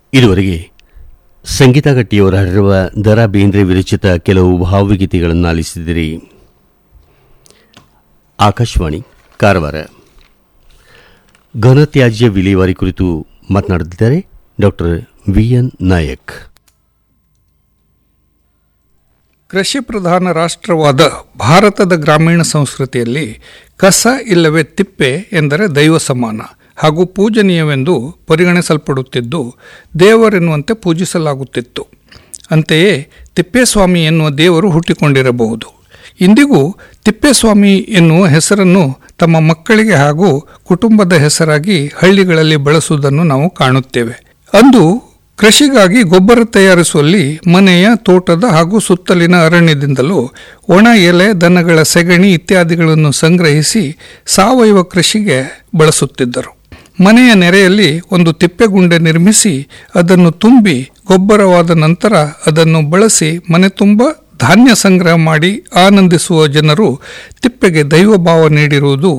ಇದುವರೆಗೆ ಸಂಗೀತ ಗಟ್ಟಿಯವರ ಹಾಡಿರುವ ದರಾ ಬೇಂದ್ರೆ ವಿರಚಿತ ಕೆಲವು ಭಾವಗೀತೆಗಳನ್ನು ಆಲಿಸಿದಿರಿ ಆಕಾಶವಾಣಿ ಕಾರವಾರ ಘನತ್ಯಾಜ್ಯ ವಿಲೇವಾರಿ ಕುರಿತು ಮಾತನಾಡುತ್ತಿದ್ದಾರೆ ಡಾಕ್ಟರ್ ವಿ ಎನ್ ನಾಯಕ್ ಕೃಷಿ ಪ್ರಧಾನ ರಾಷ್ಟ್ರವಾದ ಭಾರತದ ಗ್ರಾಮೀಣ ಸಂಸ್ಕೃತಿಯಲ್ಲಿ ಕಸ ಇಲ್ಲವೇ ತಿಪ್ಪೆ ಎಂದರೆ ದೈವ ಸಮಾನ ಹಾಗೂ ಪೂಜನೀಯವೆಂದು ಪರಿಗಣಿಸಲ್ಪಡುತ್ತಿದ್ದು ದೇವರೆನ್ನುವಂತೆ ಪೂಜಿಸಲಾಗುತ್ತಿತ್ತು ಅಂತೆಯೇ ತಿಪ್ಪೇಸ್ವಾಮಿ ಎನ್ನುವ ದೇವರು ಹುಟ್ಟಿಕೊಂಡಿರಬಹುದು ಇಂದಿಗೂ ತಿಪ್ಪೇಸ್ವಾಮಿ ಎನ್ನುವ ಹೆಸರನ್ನು ತಮ್ಮ ಮಕ್ಕಳಿಗೆ ಹಾಗೂ ಕುಟುಂಬದ ಹೆಸರಾಗಿ ಹಳ್ಳಿಗಳಲ್ಲಿ ಬಳಸುವುದನ್ನು ನಾವು ಕಾಣುತ್ತೇವೆ ಅಂದು ಕೃಷಿಗಾಗಿ ಗೊಬ್ಬರ ತಯಾರಿಸುವಲ್ಲಿ ಮನೆಯ ತೋಟದ ಹಾಗೂ ಸುತ್ತಲಿನ ಅರಣ್ಯದಿಂದಲೂ ಒಣ ಎಲೆ ದನಗಳ ಸೆಗಣಿ ಇತ್ಯಾದಿಗಳನ್ನು ಸಂಗ್ರಹಿಸಿ ಸಾವಯವ ಕೃಷಿಗೆ ಬಳಸುತ್ತಿದ್ದರು ಮನೆಯ ನೆರೆಯಲ್ಲಿ ಒಂದು ತಿಪ್ಪೆಗುಂಡೆ ನಿರ್ಮಿಸಿ ಅದನ್ನು ತುಂಬಿ ಗೊಬ್ಬರವಾದ ನಂತರ ಅದನ್ನು ಬಳಸಿ ಮನೆ ತುಂಬ ಧಾನ್ಯ ಸಂಗ್ರಹ ಮಾಡಿ ಆನಂದಿಸುವ ಜನರು ತಿಪ್ಪೆಗೆ ದೈವ ಭಾವ ನೀಡಿರುವುದು